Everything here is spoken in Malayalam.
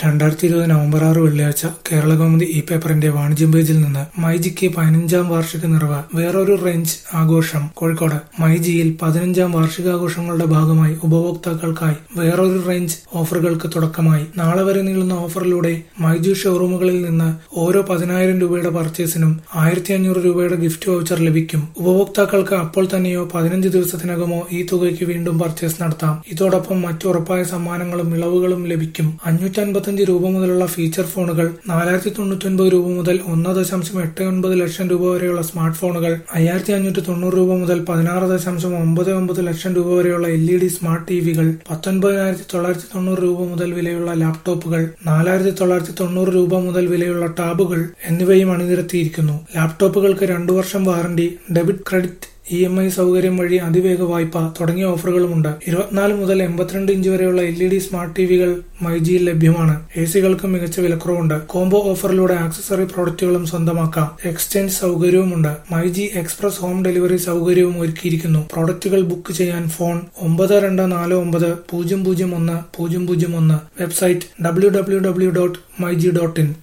രണ്ടായിരത്തി ഇരുപത് നവംബർ ആറ് വെള്ളിയാഴ്ച കേരളകൗമുദി ഇ പേപ്പറിന്റെ വാണിജ്യം പേജിൽ നിന്ന് മൈജിക്ക് പതിനഞ്ചാം വാർഷിക നിറവ് വേറൊരു റേഞ്ച് ആഘോഷം കോഴിക്കോട് മൈജിയിൽ പതിനഞ്ചാം വാർഷികാഘോഷങ്ങളുടെ ഭാഗമായി ഉപഭോക്താക്കൾക്കായി വേറൊരു റേഞ്ച് ഓഫറുകൾക്ക് തുടക്കമായി നാളെ വരെ നീളുന്ന ഓഫറിലൂടെ മൈജി ഷോറൂമുകളിൽ നിന്ന് ഓരോ പതിനായിരം രൂപയുടെ പർച്ചേസിനും ആയിരത്തി അഞ്ഞൂറ് രൂപയുടെ ഗിഫ്റ്റ് വൗച്ചർ ലഭിക്കും ഉപഭോക്താക്കൾക്ക് അപ്പോൾ തന്നെയോ പതിനഞ്ച് ദിവസത്തിനകമോ ഈ തുകയ്ക്ക് വീണ്ടും പർച്ചേസ് നടത്താം ഇതോടൊപ്പം മറ്റു ഉറപ്പായ സമ്മാനങ്ങളും ഇളവുകളും ലഭിക്കും അഞ്ഞൂറ്റൻപത്തഞ്ച് രൂപ മുതലുള്ള ഫീച്ചർ ഫോണുകൾ നാലായിരത്തി തൊണ്ണൂറ്റൊൻപത് രൂപ മുതൽ ഒന്ന് ദശാംശം എട്ട് ഒൻപത് ലക്ഷം രൂപ വരെയുള്ള സ്മാർട്ട് ഫോണുകൾ അയ്യായിരത്തി അഞ്ഞൂറ്റി തൊണ്ണൂറ് രൂപ മുതൽ പതിനാറ് ദശാംശം ഒമ്പത് ഒമ്പത് ലക്ഷം രൂപ വരെയുള്ള എൽ ഇ ഡി സ്മാർട്ട് ടിവികൾ പത്തൊൻപതിനായിരത്തി തൊള്ളായിരത്തി തൊണ്ണൂറ് രൂപ മുതൽ വിലയുള്ള ലാപ്ടോപ്പുകൾ നാലായിരത്തി തൊള്ളായിരത്തി തൊണ്ണൂറ് രൂപ മുതൽ വിലയുള്ള ടാബുകൾ എന്നിവയും അണിനിരത്തിയിരിക്കുന്നു ലാപ്ടോപ്പുകൾക്ക് രണ്ടു വർഷം warranty debit credit E M I സൗകര്യം വഴി അതിവേഗ വായ്പ തുടങ്ങിയ ഓഫറുകളുമുണ്ട് ഇരുപത്തിനാല് മുതൽ എൺപത്തിരണ്ട് ഇഞ്ച് വരെയുള്ള എൽ ഇ ഡി സ്മാർട്ട് ടിവികൾ മൈജിയിൽ ലഭ്യമാണ് എ സികൾക്ക് മികച്ച വിലക്കുറവുണ്ട് കോംബോ ഓഫറിലൂടെ ആക്സസറി പ്രോഡക്റ്റുകളും സ്വന്തമാക്കാം എക്സ്ചേഞ്ച് സൗകര്യവുമുണ്ട് മൈജി എക്സ്പ്രസ് ഹോം ഡെലിവറി സൗകര്യവും ഒരുക്കിയിരിക്കുന്നു പ്രോഡക്റ്റുകൾ ബുക്ക് ചെയ്യാൻ ഫോൺ ഒമ്പത് രണ്ട് നാല് ഒമ്പത് പൂജ്യം പൂജ്യം ഒന്ന് പൂജ്യം പൂജ്യം ഒന്ന് website W W W dot myG dot in